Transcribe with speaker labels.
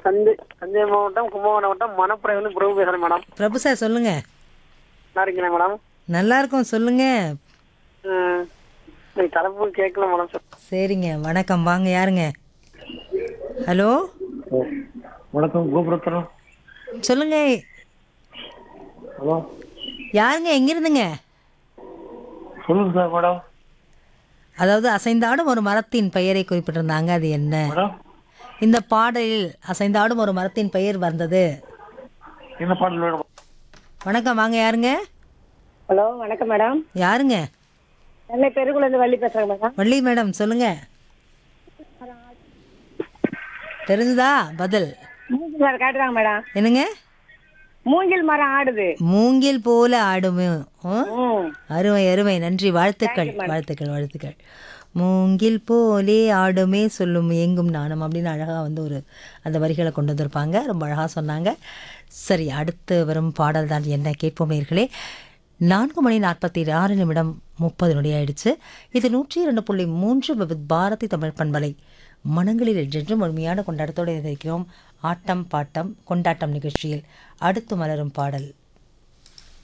Speaker 1: தஞ்சை தஞ்சை மாவட்டம் கும்பகோணம் மாவட்டம் மணப்புறை வந்து பிரபு பேசுறேன் மேடம்
Speaker 2: பிரபு சார் சொல்லுங்க
Speaker 1: நல்லா இருக்கீங்களா மேடம்
Speaker 2: நல்லா இருக்கும் சொல்லுங்க
Speaker 1: ம், இந்த தலைப்பு கேட்கல மேடம் சார்
Speaker 2: சரிங்க வணக்கம் வாங்க யாருங்க ஹலோ
Speaker 3: வணக்கம் கோபுரத்தனம்
Speaker 2: சொல்லுங்க
Speaker 3: ஹலோ
Speaker 2: யாருங்க எங்கிருந்துங்க
Speaker 3: சொல்லுங்க சார் மேடம்
Speaker 2: அதாவது அசைந்தாடும் ஒரு மரத்தின் பெயரை குறிப்பிட்டிருந்தாங்க அது என்ன
Speaker 3: மேடம்
Speaker 2: இந்த பாடலில் அசைந்தாடும் ஒரு மரத்தின் பெயர் வந்தது
Speaker 3: என்ன பாடல் வேணும்
Speaker 2: வணக்கம் வாங்க யாருங்க
Speaker 4: ஹலோ வணக்கம் மேடம்
Speaker 2: யாருங்க
Speaker 4: நெல்லை பெருகுலேருந்து வள்ளி பேசுகிறேன் மேடம்
Speaker 2: வள்ளி மேடம் சொல்லுங்க தெரிஞ்சுதா பதில்
Speaker 4: மூங்கில் மரம் காட்டுறாங்க மேடம்
Speaker 2: என்னங்க
Speaker 4: மூங்கில் மரம் ஆடுது
Speaker 2: மூங்கில் போல ஆடுமே ஆ?
Speaker 4: ம்
Speaker 2: அருமை அருமை நன்றி வாழ்த்துக்கள் வாழ்த்துக்கள் வாழ்த்துக்கள் மூங்கில் போலே ஆடுமே சொல்லும் எங்கும் நாணம் அப்படின்னு அழகாக வந்து ஒரு அந்த வரிகளை கொண்டு வந்திருப்பாங்க ரொம்ப அழகாக சொன்னாங்க சரி அடுத்து வரும் பாடல் தான் என்ன கேட்போம் நேர்களே நான்கு மணி நாற்பத்தி ஆறு நிமிடம் முப்பது நொடி ஆயிடுச்சு இது நூற்றி இரண்டு புள்ளி மூன்று விவித் பாரதி தமிழ் பண்பலை மனங்களில் என்றென்றும் முழுமையான கொண்டாட்டத்தோடு இருக்கிறோம் ஆட்டம் பாட்டம் கொண்டாட்டம் நிகழ்ச்சியில் அடுத்து மலரும் பாடல்